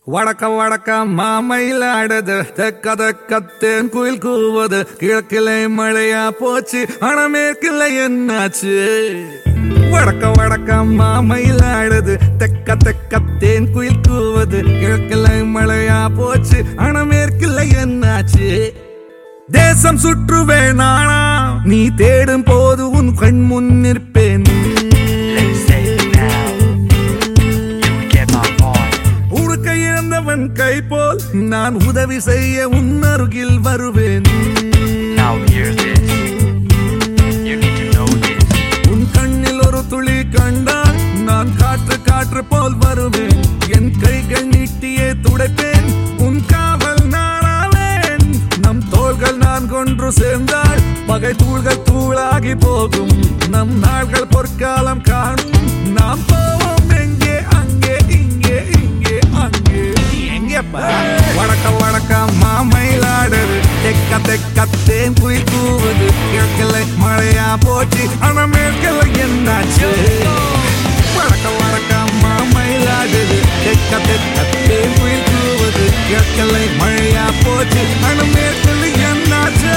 வடக்க வடக்க மாமயிலாடுது தெக்க தெக்கத்தேன் குயில் கூவது கிழக்கிலே மழையா போச்சு ஆனா மேற்கில்லை என்னாச்சு வடக்க வடக்க மாமயிலாடுது தெக்க தெக்கத்தேன் குயில் கூவது கிழக்கிலே மழையா போச்சு ஆனா மேற்கில்லை என்னாச்சு தேசம் சுற்றுவேன் நானா நீ தேடும் போது உன் கண் முன் நிற்பேன் Let's say it now. You get my point. உடுக்க இழந்தவன் கை போல் நான் உதவி செய்ய உன் அருகில் வருவேன் Now hear this. You need to know this. உன் கண்ணில் ஒரு துளி கண்டால் நான் காற்று காற்று போல் வருவேன் என் கைகள் நீட்டியே துடைப்பேன் உன் காவல் நாளாவேன் நம் தோள்கள் நான் கொன்று சேர்ந்தால் பகை தூள்கள் தூளாகி போகும் நம் நாள்கள் பொற்காலம் காணும் நாம் போவோம் எங்கே அங்கே இங்கே இங்கே அங்கே எங்கேப்பா வடக்க வடக்க மாமயிலாடுது தெக்க தெக்க தேன் குயில் கூவுது கிழக்கில்லை மழையா போச்சு ஆனா மேற்கில்லை என்னாச்சு வடக்க வடக்க மாமயிலாடுது தெக்க தெக்க தேன் குயில் கூவுது கிழக்கில்லை மழையா போச்சு ஆனா மேற்கில்லை என்னாச்சு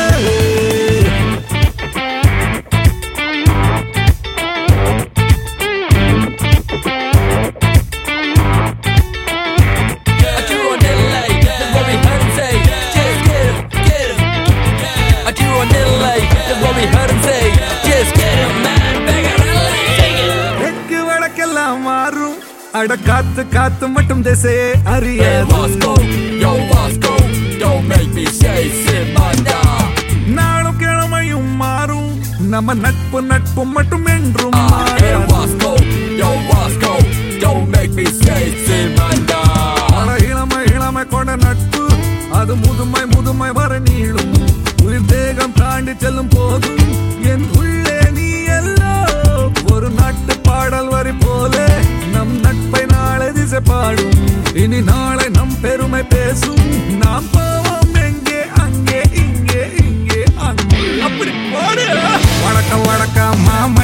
I do on LA, that's what we heard him say. Just get him, get him. I do on LA, that's what we heard him say. Just get him, man. Back out LA, take it. தெற்கு வடக்கெல்லாம் மாறும் அட காத்து காத்து மட்டும் திசையே Hey, அறியாது Moscow, yo, Moscow, don't make me say Simanda. நாளும் கிழமையும் மாறும் நம்ம நட்பு நட்பு மட்டும் என்றும் Ah, hey, மாறாது. Moscow, yo, Moscow, don't make me say Simanda. அட இளமை இளமை கொண்ட நட்பு அது முதுமை முதுமை வர நீளும் உயிர் தேகம் தாண்டி செல்லும் போதும் என் உள்ளே நீ எல்லோ ஒரு நாட்டு பாடல் வரி போல நம் நட்பை நாளை திசை பாடும் இனி நாளை நம் பெருமை பேசும் நாம் போவோம் எங்கே அங்கே இங்கே இங்கே அங்கே அப்படி போடு வடக்க வடக்க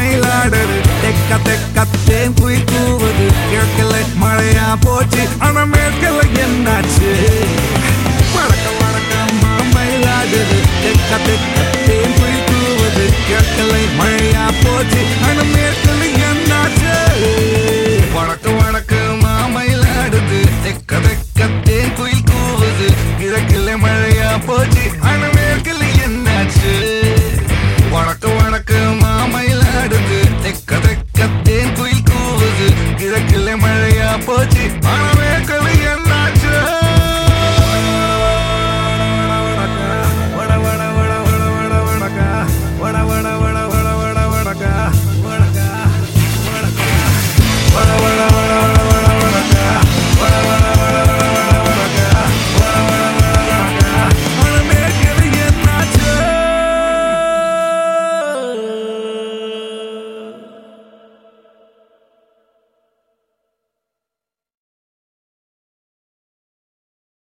மாமயிலாடுது தெக்க தெக்க தேன் குயில் கூவது கிழக்கில்லை மழையா போச்சு ஆனா